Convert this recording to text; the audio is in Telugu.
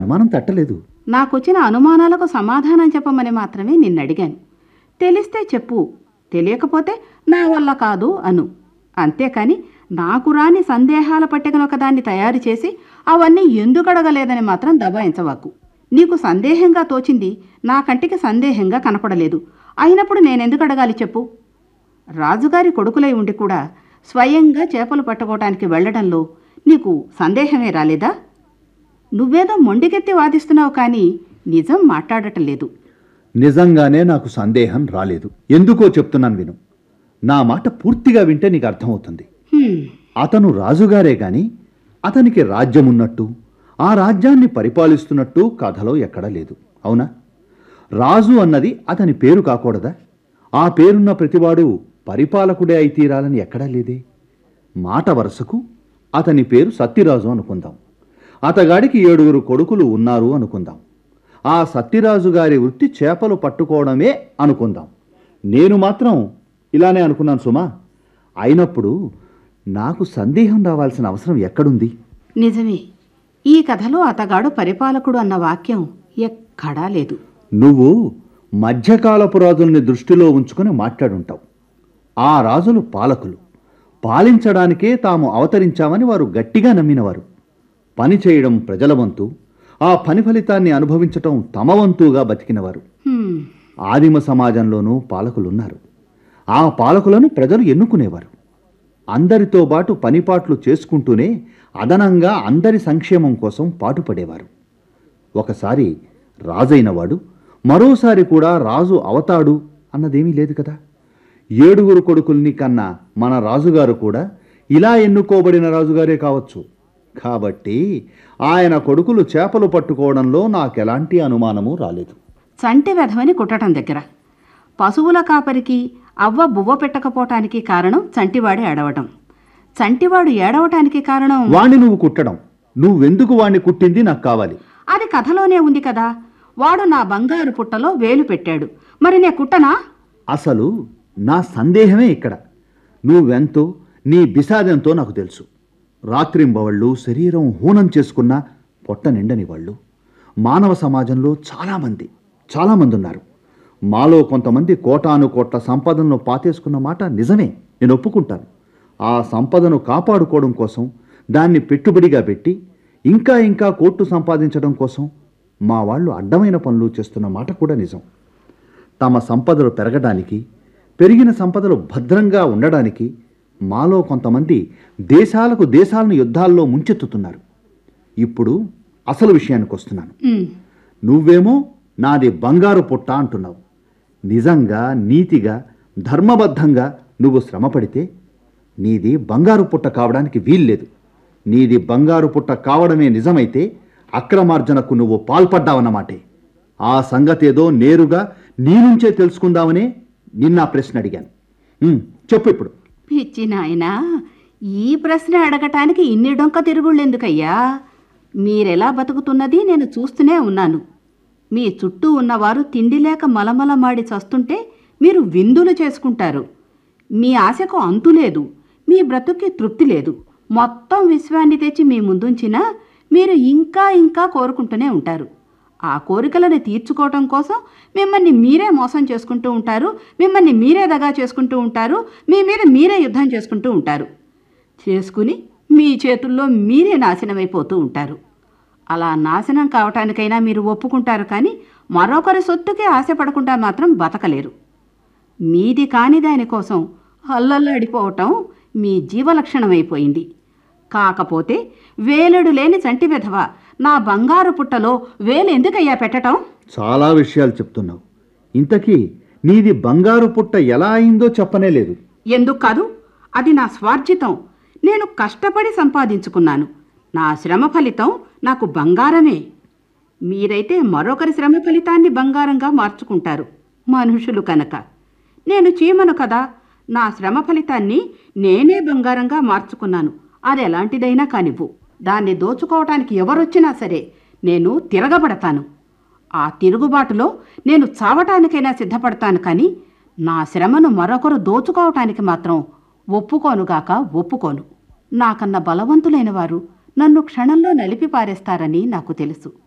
అనుమానం తట్టలేదు నాకొచ్చిన అనుమానాలకు సమాధానం చెప్పమని మాత్రమే నిన్నడిగాను తెలిస్తే చెప్పు తెలియకపోతే నా వల్ల కాదు అను అంతేకాని నాకు రాని సందేహాల పట్టికను ఒకదాన్ని తయారు చేసి అవన్నీ ఎందుకు అడగలేదని మాత్రం దబాయించవాకు నీకు సందేహంగా తోచింది నా కంటికి సందేహంగా కనపడలేదు అయినప్పుడు నేనెందుకు అడగాలి చెప్పు రాజుగారి కొడుకులై ఉండి కూడా స్వయంగా చేపలు పట్టుకోవటానికి వెళ్ళడంలో నీకు సందేహమే రాలేదా నువ్వేదో మొండికెత్తి వాదిస్తున్నావు కానీ నిజం మాట్లాడటం లేదు నిజంగానే నాకు సందేహం రాలేదు ఎందుకో చెప్తున్నాను విను నా మాట పూర్తిగా వింటే నీకు అర్థమవుతుంది హ్మ్, అతను రాజుగారే గాని అతనికి రాజ్యం ఉన్నట్టు ఆ రాజ్యాన్ని పరిపాలిస్తున్నట్టు కథలో ఎక్కడా లేదు అవునా రాజు అన్నది అతని పేరు కాకూడదా ఆ పేరున్న ప్రతివాడు పరిపాలకుడే అయి తీరాలని ఎక్కడా లేదే మాట వరుసకు అతని పేరు సత్యరాజు అనుకుందాం అతగాడికి ఏడుగురు కొడుకులు ఉన్నారు అనుకుందాం ఆ సత్యరాజు గారి వృత్తి చేపలు పట్టుకోవడమే అనుకుందాం నేను మాత్రం ఇలానే అనుకున్నాను సుమా అయినప్పుడు నాకు సందేహం రావాల్సిన అవసరం ఎక్కడుంది నిజమే ఈ కథలో అతగాడు పరిపాలకుడు అన్న వాక్యం ఎక్కడా లేదు నువ్వు మధ్యకాలపు రాజుల్ని దృష్టిలో ఉంచుకొని మాట్లాడుంటావు ఆ రాజులు పాలకులు పాలించడానికే తాము అవతరించామని వారు గట్టిగా నమ్మినవారు పని చేయడం ప్రజల వంతు ఆ పని ఫలితాన్ని అనుభవించటం తమ వంతుగా బతికినవారు హ్మ్, ఆదిమ సమాజంలోనూ పాలకులున్నారు ఆ పాలకులను ప్రజలు ఎన్నుకునేవారు అందరితో పాటు పనిపాట్లు చేసుకుంటూనే అదనంగా అందరి సంక్షేమం కోసం పాటుపడేవారు ఒకసారి రాజైనవాడు మరోసారి కూడా రాజు అవతాడు అన్నదేమీ లేదు కదా ఏడుగురు కొడుకుల్ని కన్నా మన రాజుగారు కూడా ఇలా ఎన్నుకోబడిన రాజుగారే కావచ్చు కాబట్టి ఆయన కొడుకులు చేపలు పట్టుకోవడంలో నాకెలాంటి అనుమానము రాలేదు చంటి వెధవని కుట్టడం దగ్గర పశువుల కాపరికి అవ్వ బువ్వ పెట్టకపోవటానికి కారణం చంటివాడే ఏడవటం చంటివాడు ఏడవటానికి కారణం వాణ్ణి నువ్వు కుట్టడం నువ్వెందుకు వాణ్ణి కుట్టింది నాకు కావాలి అది కథలోనే ఉంది కదా వాడు నా బంగారు పుట్టలో వేలు పెట్టాడు మరి నే కుట్టనా అసలు నా సందేహమే ఇక్కడ నువ్వెంతో నీ బిసాదెంతో నాకు తెలుసు రాత్రింబవళ్ళు శరీరం హూనం చేసుకున్న పొట్ట నిండని వాళ్ళు మానవ సమాజంలో చాలామంది చాలామంది ఉన్నారు మాలో కొంతమంది కోటాను కోట్ల సంపదను పాతేసుకున్న మాట నిజమే నేను ఒప్పుకుంటాను ఆ సంపదను కాపాడుకోవడం కోసం దాన్ని పెట్టుబడిగా పెట్టి ఇంకా ఇంకా కోట్లు సంపాదించడం కోసం మా వాళ్ళు అడ్డమైన పనులు చేస్తున్న మాట కూడా నిజం తమ సంపదలు పెరగడానికి పెరిగిన సంపదలు భద్రంగా ఉండడానికి మాలో కొంతమంది దేశాలకు దేశాలను యుద్ధాల్లో ముంచెత్తుతున్నారు ఇప్పుడు అసలు విషయానికి వస్తున్నాను ఉమ్, నువ్వేమో నాది బంగారు పుట్ట అంటున్నావు నిజంగా నీతిగా ధర్మబద్ధంగా నువ్వు శ్రమపడితే నీది బంగారు పుట్ట కావడానికి వీల్లేదు నీది బంగారు పుట్ట కావడమే నిజమైతే అక్రమార్జనకు నువ్వు పాల్పడ్డావన్నమాటే ఆ సంగతేదో నేరుగా నీ నుంచే తెలుసుకుందామనే నిన్న ప్రశ్న అడిగాను ఉమ్, చెప్పు ఇప్పుడు పిచ్చి నాయనా ఈ ప్రశ్న అడగటానికి ఇన్ని డొంక తిరుగుళ్ళెందుకయ్యా మీరెలా బతుకుతున్నది నేను చూస్తూనే ఉన్నాను మీ చుట్టూ ఉన్నవారు తిండి లేక మలమలమాడి చస్తుంటే మీరు విందులు చేసుకుంటారు మీ ఆశకు అంతు లేదు మీ బ్రతుక్కి తృప్తి లేదు మొత్తం విశ్వాన్ని తెచ్చి మీ ముందుంచినా మీరు ఇంకా ఇంకా కోరుకుంటూనే ఉంటారు ఆ కోరికలను తీర్చుకోవటం కోసం మిమ్మల్ని మీరే మోసం చేసుకుంటూ ఉంటారు మిమ్మల్ని మీరే దగా చేసుకుంటూ ఉంటారు మీ మీద మీరే యుద్ధం చేసుకుంటూ ఉంటారు చేసుకుని మీ చేతుల్లో మీరే నాశనమైపోతూ ఉంటారు అలా నాశనం కావటానికైనా మీరు ఒప్పుకుంటారు కానీ మరొకరి సొత్తుకే ఆశపడకుండా మాత్రం బతకలేరు మీది కాని దానికోసం అల్లల్లాడిపోవటం మీ జీవలక్షణమైపోయింది కాకపోతే వేలుడు లేని చంటి విధవ నా బంగారు పుట్టలో వేలు ఎందుకయ్యా పెట్టటం చాలా విషయాలు చెప్తున్నావు ఇంతకీ నీది బంగారు పుట్ట ఎలా అయిందో చెప్పనే లేదు ఎందుకు కాదు అది నా స్వార్జితం నేను కష్టపడి సంపాదించుకున్నాను నా శ్రమ ఫలితం నాకు బంగారమే మీరైతే మరొకరి శ్రమ ఫలితాన్ని బంగారంగా మార్చుకుంటారు మనుషులు కనుక నేను చీమను కదా నా శ్రమ ఫలితాన్ని నేనే బంగారంగా మార్చుకున్నాను అది ఎలాంటిదైనా కానివ్వు దాన్ని దోచుకోవటానికి ఎవరొచ్చినా సరే నేను తిరగబడతాను ఆ తిరుగుబాటులో నేను చావటానికైనా సిద్ధపడతాను కానీ నా శ్రమను మరొకరు దోచుకోవటానికి మాత్రం ఒప్పుకోనుగాక ఒప్పుకోను నాకన్నా బలవంతులైన వారు నన్ను క్షణంలో నలిపి పారేస్తారని నాకు తెలుసు